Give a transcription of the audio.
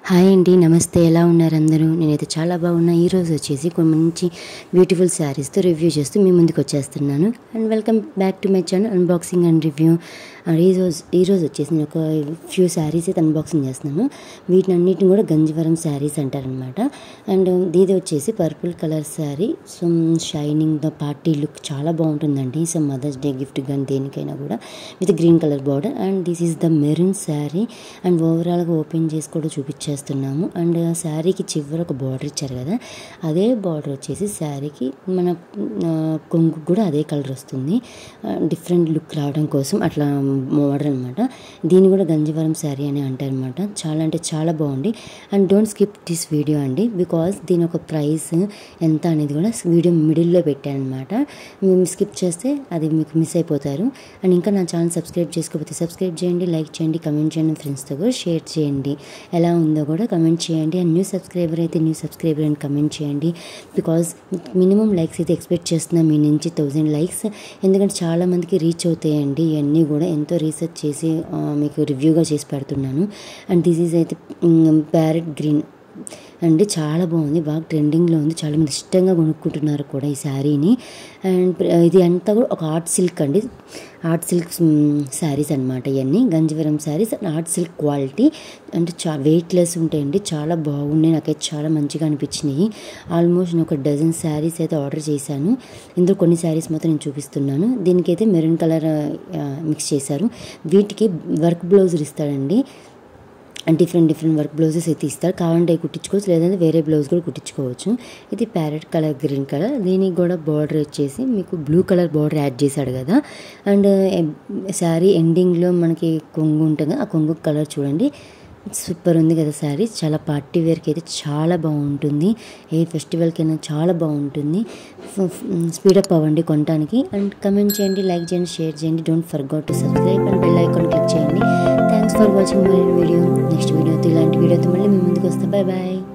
hi అండి నమస్తే ఎలా ఉన్నారు అందరూ నేనైతే చాలా బాగున్నా ఈరోజు వచ్చేసి కొన్ని మంచి బ్యూటిఫుల్ శారీస్తో రివ్యూ చేస్తూ మీ ముందుకు వచ్చేస్తున్నాను and welcome back to my channel unboxing and review ఈరోజు ఈరోజు వచ్చేసి నేను ఒక ఫ్యూ శారీస్ అయితే అన్బాక్సింగ్ చేస్తున్నాను వీటిని అన్నిటిని కూడా గంజివరం శారీస్ అంటారనమాట అండ్ ఇది వచ్చేసి purple colour sari so shining the party look చాలా బాగుంటుందండి సో మదర్స్ డే గిఫ్ట్ కానీ దేనికైనా కూడా with green colour border and this is the maroon sari and ఓవరాల్గా ఓపెన్ చేసి కూడా చూపించేస్తున్నాము అండ్ ఆ శారీకి చివరి ఒక బార్డర్ ఇచ్చారు కదా అదే బార్డర్ వచ్చేసి శారీకి మన ఆ, కొంగు కూడా అదే కలర్ వస్తుంది డిఫరెంట్ లుక్ రావడం కోసం అట్లా మోడల్ అనమాట దీన్ని కూడా గంజివరం శారీ అని అంటారనమాట చాలా అంటే చాలా బాగుంది and don't skip this video అండి బికాస్ దీని ఒక ప్రైస్ ఎంత అనేది కూడా వీడియో మిడిల్లో పెట్టానమాట మేము స్కిప్ చేస్తే అది మీకు మిస్ అయిపోతారు అండ్ ఇంకా నా ఛానల్ సబ్స్క్రైబ్ చేసుకోకపోతే సబ్స్క్రైబ్ చేయండి లైక్ చేయండి కమెంట్ చేయండి ఫ్రెండ్స్తో కూడా షేర్ చేయండి ఎలా ఉందో కూడా కమెంట్ చేయండి అండ్ న్యూ సబ్స్క్రైబర్ అయితే న్యూ సబ్స్క్రైబర్ అని కమెంట్ చేయండి బికాజ్ మినిమం లైక్స్ అయితే ఎక్స్పెక్ట్ చేస్తున్నాం మీ నుంచి థౌజండ్ లైక్స్ ఎందుకంటే చాలామందికి రీచ్ అవుతాయండి ఇవన్నీ కూడా ఎంతో రీసెర్చ్ చేసి ఆ, మీకు రివ్యూగా చేసి పెడుతున్నాను అండ్ దిస్ ఈజ్ అయితే ప్యారెట్ గ్రీన్ అండ్ చాలా బాగుంది బాగా ట్రెండింగ్లో ఉంది చాలా మంది ఇష్టంగా కొనుక్కుంటున్నారు కూడా ఈ శారీని అండ్ ప్ర- ఇది అంతా కూడా ఒక ఆర్ట్ సిల్క్ అండి ఆర్ట్ సిల్క్ శారీస్ అనమాట ఇవన్నీ Kanjeevaram sarees and art silk quality అంటే చా వెయిట్లెస్ ఉంటాయండి చాలా బాగున్నాయి నాకైతే చాలా మంచిగా అనిపించినాయి ఆల్మోస్ట్ నేను ఒక డజన్ శారీస్ అయితే ఆర్డర్ చేశాను ఇందులో కొన్ని శారీస్ మాత్రం నేను చూపిస్తున్నాను దీనికైతే మెరూన్ కలర్ మిక్స్ చేశారు వీటికి వర్క్ బ్లౌజులు ఇస్తాడండి and different different work blouses అయితే ఇస్తారు కావాలంటే అవి కుట్టించుకోవచ్చు లేదంటే వేరే బ్లౌజ్ కూడా కుట్టించుకోవచ్చు ఇది ప్యారెట్ కలర్ గ్రీన్ కలర్ దీనికి కూడా బార్డర్ వచ్చేసి మీకు బ్లూ కలర్ బార్డర్ యాడ్ చేశాడు కదా అండ్ శారీ ఎండింగ్లో మనకి కొంగు ఉంటుంది కదా, ఆ కొంగు కలర్ చూడండి సూపర్ ఉంది కదా శారీ చాలా పార్టీ వేర్కి అయితే చాలా బాగుంటుంది ఏ ఫెస్టివల్కైనా చాలా బాగుంటుంది స్పీడప్ అవ్వండి కొనడానికి అండ్ కమెంట్ చేయండి లైక్ చేయండి షేర్ చేయండి don't forget to subscribe and bell icon click చేయండి thanks for watching my video next వీడియోతో ఇలాంటి వీడియోతో మళ్ళీ మీ ముందుకు వస్తా బాయ్ బాయ్